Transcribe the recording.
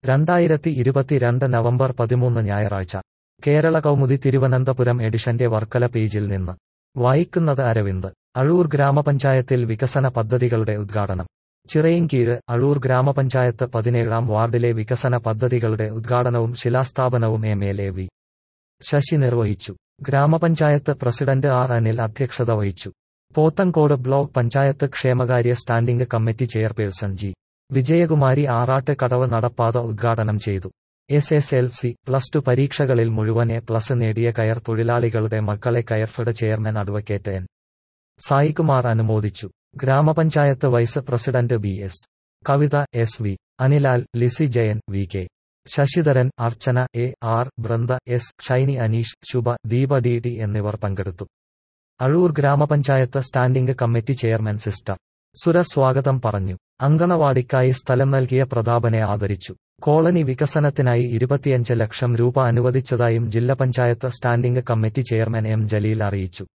രണ്ടായിരത്തി ഇരുപത്തിരണ്ട് നവംബർ പതിമൂന്ന് ഞായറാഴ്ച കേരള കൗമുദി തിരുവനന്തപുരം എഡിഷന്റെ വർക്കല പേജിൽ നിന്ന് വായിക്കുന്നത് അരവിന്ദ് അഴൂർ ഗ്രാമപഞ്ചായത്തിൽ വികസന പദ്ധതികളുടെ ഉദ്ഘാടനം ചിറയിൻകീഴ് അഴൂർ ഗ്രാമപഞ്ചായത്ത് പതിനേഴാം വാർഡിലെ വികസന പദ്ധതികളുടെ ഉദ്ഘാടനവും ശിലാസ്ഥാപനവും M L A V Sasi നിർവഹിച്ചു ഗ്രാമപഞ്ചായത്ത് പ്രസിഡന്റ് ആർ അനിൽ അധ്യക്ഷത വഹിച്ചു പോത്തൻകോട് ബ്ലോക്ക് പഞ്ചായത്ത് ക്ഷേമകാര്യ standing committee chairperson G Vijayakumari ആറാട്ട് കടവ് നടപ്പാത ഉദ്ഘാടനം ചെയ്തു S S L C plus two പരീക്ഷകളിൽ മുഴുവൻ എ പ്ലസ് നേടിയ കയർ തൊഴിലാളികളുടെ മക്കളെ Coirfed chairman advocate N Saikumar അനുമോദിച്ചു gramapanchayat vice president B S Kavitha S V Anilal Lissy Jayan V K Sasidharan Archana A R Brinda S Shiny Aneesh Shubha Deepa D T എന്നിവർ പങ്കെടുത്തു അഴൂർ ഗ്രാമപഞ്ചായത്ത് സ്റ്റാൻഡിംഗ് കമ്മിറ്റി ചെയർമാൻ സിസ്റ്റർ സുര സ്വാഗതം പറഞ്ഞു അങ്കണവാടിക്കായി സ്ഥലം നൽകിയ പ്രതാപനെ ആദരിച്ചു കോളനി വികസനത്തിനായി ഇരുപത്തിയഞ്ച് ലക്ഷം രൂപ അനുവദിച്ചതായും ജില്ലാ panchayat standing committee chairman M Jaleel അറിയിച്ചു